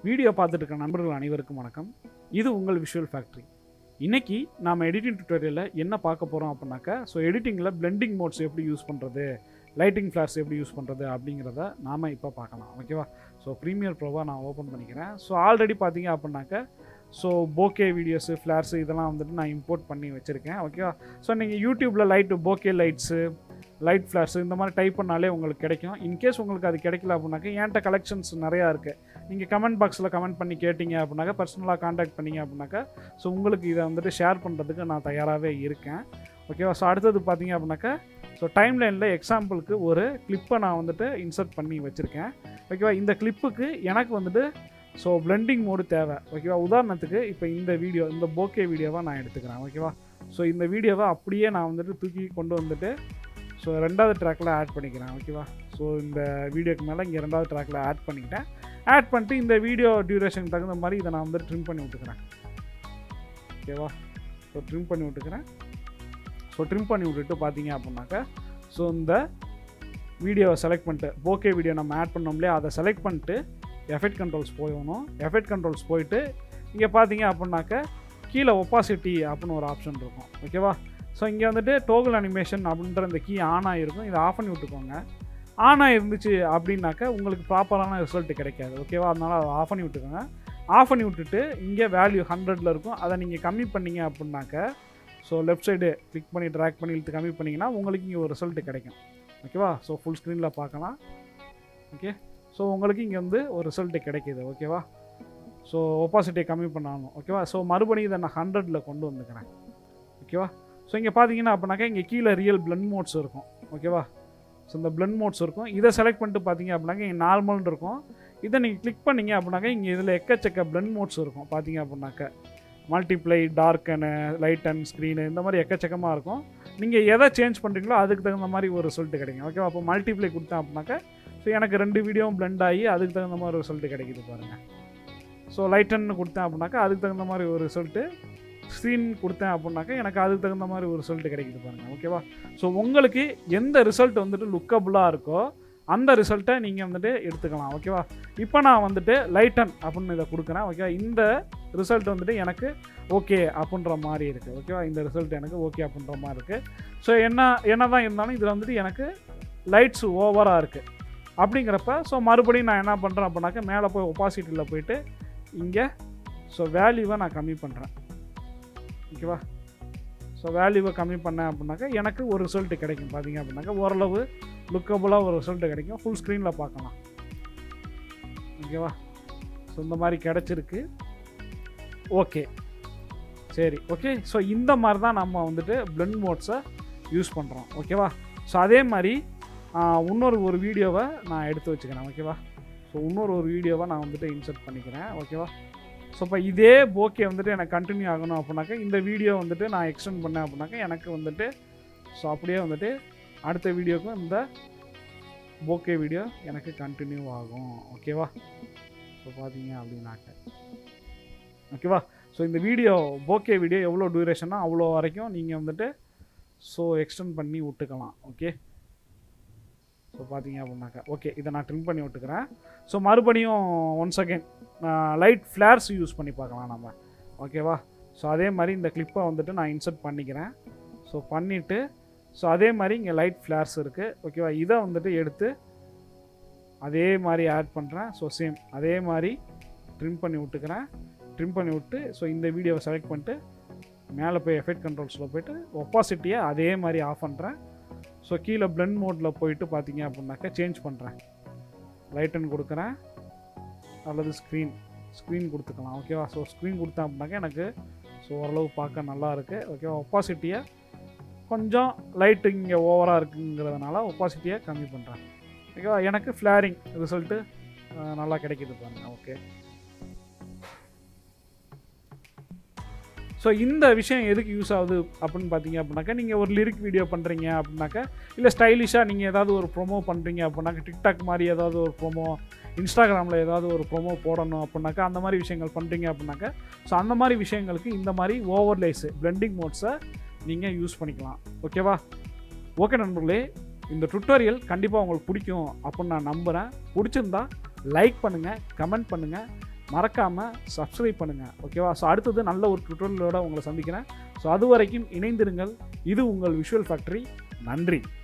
video பார்த்துட்டு இருக்க நண்பர்கள் அனைவருக்கும் வணக்கம் இது உங்கள் விஷுவல் ஃபேக்ட்ரி இன்னைக்கு நாம் எடிட்டிங் டுட்டோரியலில் என்ன பார்க்க போகிறோம் அப்படின்னாக்கா ஸோ எடிட்டிங்கில் பிளெண்டிங் மோட்ஸ் எப்படி யூஸ் பண்ணுறது லைட்டிங் ஃப்ளாஷ் எப்படி யூஸ் பண்ணுறது அப்படிங்கிறத நாம் இப்போ பார்க்கலாம் ஓகேவா ஸோ ப்ரீமியர் ப்ரோவாக நான் ஓப்பன் பண்ணிக்கிறேன் ஸோ ஆல்ரெடி பார்த்தீங்க அப்படின்னாக்கா ஸோ போகே வீடியோஸு ஃப்ளாஷு இதெல்லாம் வந்துட்டு நான் இம்போர்ட் பண்ணி வச்சுருக்கேன் ஓகேவா ஸோ நீங்கள் யூடியூப்பில் light bokeh lights light flash இந்த மாதிரி டைப் பண்ணாலே உங்களுக்கு கிடைக்கும் இன்கேஸ் உங்களுக்கு அது கிடைக்கல அப்படின்னாக்கா என்கிட்ட கலெக்ஷன்ஸ் நிறையா இருக்குது நீங்கள் கமெண்ட் பாக்ஸில் கமெண்ட் பண்ணி கேட்டிங்க அப்படின்னாக்கா பர்சனலாக காண்டாக்ட் பண்ணீங்க அப்படின்னாக்கா ஸோ உங்களுக்கு இதை வந்துட்டு ஷேர் பண்ணுறதுக்கு நான் தயாராகவே இருக்கேன் ஓகேவா ஸோ அடுத்தது பார்த்தீங்க அப்படின்னாக்கா ஸோ டைம் லைனில் எக்ஸாம்பிளுக்கு ஒரு கிளிப்பை நான் வந்துட்டு இன்சர்ட் பண்ணி வச்சுருக்கேன் ஓகேவா இந்த கிளிப்புக்கு எனக்கு வந்துட்டு ஸோ பிளெண்டிங் மோடு தேவை ஓகேவா உதாரணத்துக்கு இப்போ இந்த வீடியோ இந்த போக்கே வீடியோவை நான் எடுத்துக்கிறேன் ஓகேவா ஸோ இந்த வீடியோவை அப்படியே நான் வந்துட்டு தூக்கி கொண்டு வந்துட்டு ஸோ ரெண்டாவது ட்ராக்கில் ஆட் பண்ணிக்கிறேன் ஓகேவா ஸோ இந்த வீடியோக்கு மேலே இங்கே ரெண்டாவது ட்ராக்கில் ஆட் பண்ணிக்கிட்டேன் ஆட் பண்ணிட்டு இந்த வீடியோ டியூரேஷனுக்கு தகுந்த மாதிரி இதை நான் வந்து ட்ரிம் பண்ணி விட்டுக்கிறேன் ஓகேவா ஸோ ட்ரிம் பண்ணி விட்டுக்கிறேன் ஸோ ட்ரிம் பண்ணி விட்டுட்டு பார்த்தீங்க அப்படின்னாக்கா ஸோ இந்த வீடியோவை செலக்ட் பண்ணிட்டு போகே வீடியோ நம்ம ஆட் பண்ணோம் இல்லையா அதை செலக்ட் பண்ணிட்டு எஃபெக்ட் கண்ட்ரோல்ஸ் போகணும் எஃபெக்ட் கண்ட்ரோல்ஸ் போயிட்டு இங்கே பார்த்தீங்க அப்படின்னாக்கா கீழே ஒப்பாசிட்டி அப்படின்னு ஒரு ஆப்ஷன் இருக்கும் ஓகேவா ஸோ இங்கே வந்துட்டு டோகல் அனிமேஷன் அப்படின்ற இந்த கீ ஆன் ஆகிருக்கும் இதை ஆஃப் பண்ணி விட்டுக்கோங்க ஆன் ஆகிருந்துச்சு அப்படின்னாக்கா உங்களுக்கு ப்ராப்பரான ரிசல்ட் கிடைக்காது ஓகேவா அதனால் அதை ஆஃப் பண்ணி விட்டுக்கோங்க ஆஃப் பண்ணி விட்டுட்டு இங்கே வேல்யூ ஹண்ட்ரடில் இருக்கும் அதை நீங்கள் கம்மி பண்ணீங்க அப்படின்னாக்க ஸோ லெஃப்ட் சைடு கிளிக் பண்ணி ட்ராக் பண்ணி இழுத்து கம்மி பண்ணிங்கன்னா உங்களுக்கு இங்கே ஒரு ரிசல்ட் கிடைக்கும் ஓகேவா ஸோ ஃபுல் ஸ்க்ரீனில் பார்க்கலாம் ஓகே ஸோ உங்களுக்கு இங்கே வந்து ஒரு ரிசல்ட் கிடைக்கிது ஓகேவா ஸோ ஒப்பாசிட்டியை கம்மி பண்ணணும் ஓகேவா ஸோ மறுபடியும் இதை நான் ஹண்ட்ரடில் கொண்டு வந்துக்கிறேன் ஓகேவா ஸோ இங்கே பார்த்தீங்கன்னா அப்படின்னாக்கா இங்கே கீழே ரியல் பிளண்ட் மோட்ஸ் இருக்கும் ஓகேவா ஸோ இந்த பிளண்ட் மோட்ஸ் இருக்கும் இதை செலக்ட் பண்ணிட்டு பார்த்தீங்க அப்படின்னாக்கா இங்கே நார்மல்னு இருக்கும் இதை நீங்கள் கிளிக் பண்ணீங்க அப்படின்னாக்கா இங்கே இதில் எக்கச்சக்க பிளண்ட் மோட்ஸ் இருக்கும் பார்த்தீங்க அப்படின்னாக்க multiply darken light and screen இந்த மாதிரி எக்கச்சக்கமாக இருக்கும் நீங்கள் எதை சேஞ்ச் பண்ணுறீங்களோ அதுக்கு தகுந்த மாதிரி ஒரு ரிசல்ட் கிடைக்கும் ஓகேவா அப்போ மல்டிப்ளை கொடுத்தேன் அப்படின்னாக்கா ஸோ எனக்கு ரெண்டு வீடியோவும் பிளெண்ட் ஆகி அதுக்கு தகுந்த மாதிரி ரிசல்ட் கிடைக்குது பாருங்கள் ஸோ லைட்டன்னு கொடுத்தேன் அப்படின்னாக்கா அதுக்கு தகுந்த மாதிரி ஒரு ரிசல்ட்டு ஸ்க்ரீன் கொடுத்தேன் அப்படின்னாக்கா எனக்கு அதுக்கு தகுந்த மாதிரி ஒரு ரிசல்ட் கிடைக்குது பாருங்கள் ஓகேவா ஸோ உங்களுக்கு எந்த ரிசல்ட் வந்துட்டு லுக்கபுளாக இருக்கோ அந்த ரிசல்ட்டை நீங்கள் வந்துட்டு எடுத்துக்கலாம் ஓகேவா இப்போ நான் வந்துட்டு லைட்டன் அப்படின்னு இதை கொடுக்குறேன் ஓகேவா இந்த ரிசல்ட் வந்துட்டு எனக்கு ஓகே அப்படின்ற மாதிரி இருக்குது ஓகேவா இந்த ரிசல்ட் எனக்கு ஓகே அப்படின்ற மாதிரி இருக்குது ஸோ என்ன என்ன தான் இருந்தாலும் இதில் வந்துட்டு எனக்கு லைட்ஸ் ஓவராக இருக்குது அப்படிங்கிறப்ப ஸோ மறுபடியும் நான் என்ன பண்ணுறேன் அப்படின்னாக்கா மேலே போய் ஒப்பாசிட்டியில் போயிட்டு இங்கே ஸோ வேல்யூவை நான் கம்மி பண்ணுறேன் ஓகேவா ஸோ வேல்யூவை கம்மி பண்ணேன் அப்படின்னாக்கா எனக்கு ஒரு ரிசல்ட் கிடைக்கும் பார்த்தீங்க அப்படின்னாக்கா ஓரளவு லுக்கபுளாக ஒரு ரிசல்ட் கிடைக்கும் ஃபுல் ஸ்க்ரீனில் பார்க்கலாம் ஓகேவா ஸோ இந்த மாதிரி கிடச்சிருக்கு ஓகே சரி ஓகே ஸோ இந்த மாதிரி தான் நம்ம வந்துட்டு பிளெண்ட் மோட்ஸை யூஸ் பண்ணுறோம் ஓகேவா ஸோ அதே மாதிரி இன்னொரு ஒரு வீடியோவை நான் எடுத்து வச்சுக்கிறேன் ஓகேவா ஸோ இன்னொரு ஒரு வீடியோவை நான் வந்துட்டு இன்சர்ட் பண்ணிக்கிறேன் ஓகேவா ஸோ இப்போ இதே போக்கே வந்துட்டு எனக்கு கண்டினியூ ஆகணும் அப்படின்னாக்கா இந்த வீடியோ வந்துட்டு நான் எக்ஸ்டெண்ட் பண்ணேன் அப்படின்னாக்கா எனக்கு வந்துட்டு ஸோ அப்படியே வந்துட்டு அடுத்த வீடியோக்கும் இந்த போக்கே வீடியோ எனக்கு கண்டினியூ ஆகும் ஓகேவா ஸோ பார்த்தீங்க அப்படின்னாக்க ஓகேவா ஸோ இந்த வீடியோ போக்கே வீடியோ எவ்வளோ டியூரேஷனோ அவ்வளோ வரைக்கும் நீங்கள் வந்துட்டு ஸோ எக்ஸ்டெண்ட் பண்ணி விட்டுக்கலாம் ஓகே ஸோ பார்த்தீங்க அப்படின்னாக்கா ஓகே இதை நான் ட்ரிம் பண்ணி விட்டுக்கிறேன் ஸோ மறுபடியும் once again light flares use பண்ணி பார்க்கலாம் நம்ம ஓகேவா ஸோ அதே மாதிரி இந்த கிளிப்பை வந்துட்டு நான் இன்சர்ட் பண்ணிக்கிறேன் ஸோ பண்ணிவிட்டு ஸோ அதே மாதிரி இங்கே லைட் ஃப்ளேர்ஸ் இருக்குது ஓகேவா இதை வந்துட்டு எடுத்து அதே மாதிரி ஆட் பண்ணுறேன் ஸோ சேம் அதே மாதிரி ட்ரிம் பண்ணி விட்டுக்கிறேன் ட்ரிம் பண்ணி விட்டு ஸோ இந்த வீடியோவை செலக்ட் பண்ணிட்டு மேலே போய் எஃபெக்ட் கண்ட்ரோல்ஸில் போயிட்டு ஒப்பாசிட்டியை அதே மாதிரி ஆஃப் பண்ணுறேன் ஸோ கீழே பிளெண்ட் மோடில் போயிட்டு பார்த்தீங்க அப்படின்னாக்கா சேஞ்ச் பண்ணுறேன் லைட்டன் கொடுக்குறேன் அல்லது ஸ்க்ரீன் ஸ்க்ரீன் கொடுத்துக்கலாம் ஓகேவா ஸோ ஸ்க்ரீன் கொடுத்தேன் அப்படின்னாக்கா எனக்கு ஸோ ஓரளவு பார்க்க நல்லா இருக்குது ஓகேவா ஒப்பாசிட்டியை கொஞ்சம் லைட்டு இங்கே ஓவராக இருக்குங்கிறதுனால ஒப்பாசிட்டியை கம்மி பண்ணுறேன் ஓகேவா எனக்கு ஃப்ளேரிங் ரிசல்ட்டு நல்லா கிடைக்கிது பாருங்க ஓகே ஸோ இந்த விஷயம் எதுக்கு யூஸ் ஆகுது அப்படின்னு பார்த்தீங்க அப்படின்னாக்கா நீங்கள் ஒரு லிரிக் வீடியோ பண்ணுறீங்க அப்படின்னாக்கா இல்லை ஸ்டைலிஷாக நீங்கள் ஏதாவது ஒரு ப்ரொமோ பண்ணுறீங்க அப்படின்னாக்கா டிக்டாக் மாதிரி ஏதாவது ஒரு ப்ரொமோ இன்ஸ்டாகிராமில் ஏதாவது ஒரு ப்ரொமோ போடணும் அப்படின்னாக்கா அந்த மாதிரி விஷயங்கள் பண்ணுறீங்க அப்படின்னாக்கா ஸோ அந்த மாதிரி விஷயங்களுக்கு இந்த மாதிரி ஓவர்லேஸு பிளெண்டிங் மோட்ஸை நீங்கள் யூஸ் பண்ணிக்கலாம் ஓகேவா ஓகே நண்பர்களே இந்த டுட்டோரியல் கண்டிப்பாக உங்களுக்கு பிடிக்கும் அப்படின்னு நான் நம்புகிறேன் பிடிச்சிருந்தா லைக் பண்ணுங்கள் கமெண்ட் பண்ணுங்கள் மறக்காமல் சப்ஸ்கிரைப் பண்ணுங்கள் ஓகேவா ஸோ அடுத்தது நல்ல ஒரு டுட்டோரியலோட உங்களை சந்திக்கிறேன் ஸோ அது வரைக்கும் இணைந்திருங்கள் இது உங்கள் விஷுவல் ஃபேக்ட்ரி நன்றி